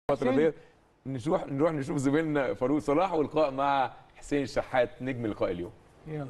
الفتره ديت نروح نروح نشوف زميلنا فاروق صلاح واللقاء مع حسين شحات نجم لقاء اليوم يلا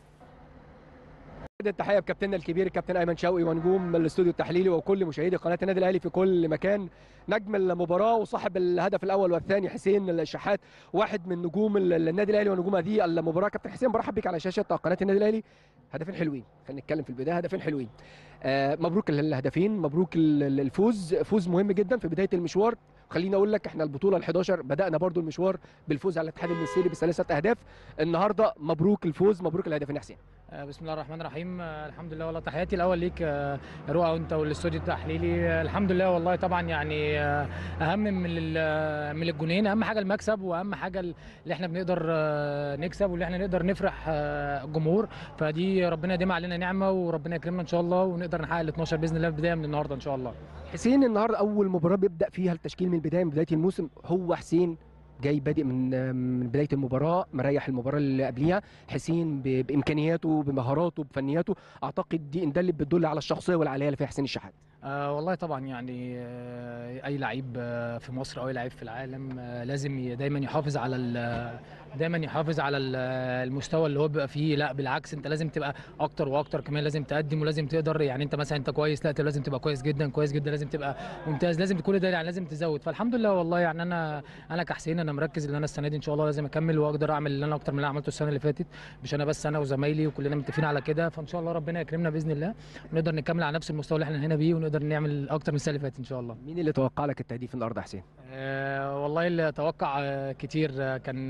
التحيه بكابتننا الكبير الكابتن ايمن شوقي ونجوم الاستوديو التحليلي وكل مشاهدي قناه النادي الاهلي في كل مكان نجم المباراه وصاحب الهدف الاول والثاني حسين الشحات واحد من نجوم النادي الاهلي ونجوم هذه المباراه كابتن حسين برحب بك على شاشه قناه النادي الاهلي هدفين حلوين خلينا نتكلم في البدايه هدفين حلوين آه مبروك الهدفين مبروك الفوز فوز مهم جدا في بدايه المشوار خليني اقول لك احنا البطوله ال11 بدانا برضو المشوار بالفوز على الاتحاد المصري بثلاثه اهداف النهارده مبروك الفوز مبروك الهدفين يا حسين بسم الله الرحمن الرحيم الحمد لله والله تحياتي الاول ليك رؤى وانت والاستوديو التحليلي الحمد لله والله طبعا يعني اهم من من الجونين اهم حاجه المكسب واهم حاجه اللي احنا بنقدر نكسب واللي احنا نقدر نفرح الجمهور فدي ربنا يديم علينا نعمه وربنا يكرمنا ان شاء الله ونقدر نحقق ال 12 باذن الله بدايه من النهارده ان شاء الله حسين النهارده اول مباراه بيبدا فيها التشكيل من البدايه من بدايه الموسم هو حسين جاي بادئ من من بدايه المباراه مريح المباراه اللي قبليها حسين بامكانياته بمهاراته بفنياته اعتقد دي ان ده اللي بتدل على الشخصيه والعاليه اللي فيها حسين الشحات آه والله طبعا يعني آه اي لعيب آه في مصر او اي لعيب في العالم آه لازم دايما يحافظ على دايما يحافظ على المستوى اللي هو بيبقى فيه لا بالعكس انت لازم تبقى اكتر واكتر كمان لازم تقدم ولازم تقدر يعني انت مثلا انت كويس لا لازم تبقى كويس جدا كويس جدا لازم تبقى ممتاز لازم كل ده يعني لازم تزود فالحمد لله والله يعني انا انا كحسين انا مركز ان انا السنه دي ان شاء الله لازم اكمل واقدر اعمل اللي انا اكتر من اللي عملته السنه اللي فاتت مش انا بس انا وزمايلي وكلنا متفقين على كده فان شاء الله ربنا يكرمنا باذن الله ونقدر نكمل على نفس المستوى اللي احنا هنا بيه ونقدر نعمل اكتر من السنه اللي فاتت ان شاء الله مين اللي توقع لك التهديف النهارده حسين أه والله اللي توقع أه كتير أه كان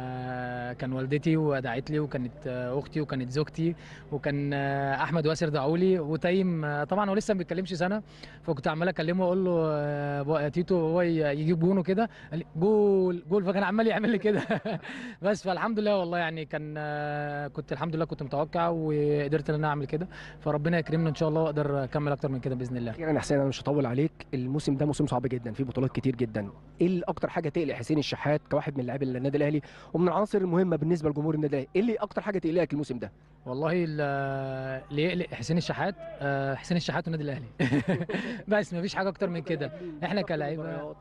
أه كان والدتي ودعت لي وكانت اختي وكانت زوجتي وكان احمد واسر دعوا لي وتايم طبعا هو لسه ما بيتكلمش سنه فكنت عمال اكلمه اقول له تيتو هو يجيب جونه كده قال لي جول جول فكان عمال يعمل لي كده بس فالحمد لله والله يعني كان كنت الحمد لله كنت متوقع وقدرت ان انا اعمل كده فربنا يكرمنا ان شاء الله واقدر اكمل اكتر من كده باذن الله اخيرا يا حسين انا مش هطول عليك الموسم ده موسم صعب جدا فيه بطولات كتير جدا ايه اكتر حاجه تقلق حسين الشحات كواحد من لاعبي النادي الاهلي ومن العناصر المهمه بالنسبه لجمهور النادي الاهلي ايه اللي اكتر حاجه تقلقك الموسم ده والله اللي يقلق حسين الشحات حسين الشحات والنادي الاهلي بس مفيش حاجه اكتر من كده احنا كلاعيبه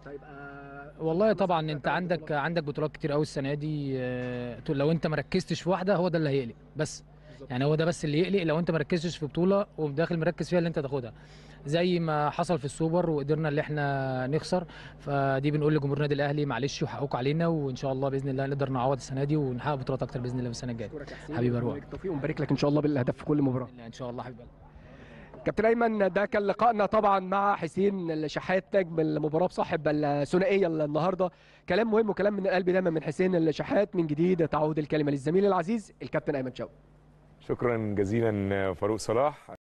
والله طبعا انت عندك عندك بطولات كتير قوي السنه دي لو انت ما ركزتش في واحده هو ده اللي هيقلق بس يعني هو ده بس اللي يقلق لو انت ما ركزتش في بطوله وداخل مركز فيها اللي انت تاخدها زي ما حصل في السوبر وقدرنا اللي احنا نخسر فدي بنقول لجمهور النادي الاهلي معلش وحقوق علينا وان شاء الله باذن الله نقدر نعوض السنه دي ونحقق بطولات اكتر باذن الله في السنه الجايه حبيبي اروح بالتوفيق ونبارك لك ان شاء الله بالاهداف في كل مباراه ان شاء الله حبيبي كابتن ايمن ده كان لقائنا طبعا مع حسين الشحات نجم المباراه بصاحب الثنائيه النهارده كلام مهم وكلام من القلب دايما من حسين الشحات من جديد تعود الكلمه للزميل العزيز الكابتن ايمن شوقي شكرا جزيلا فاروق صلاح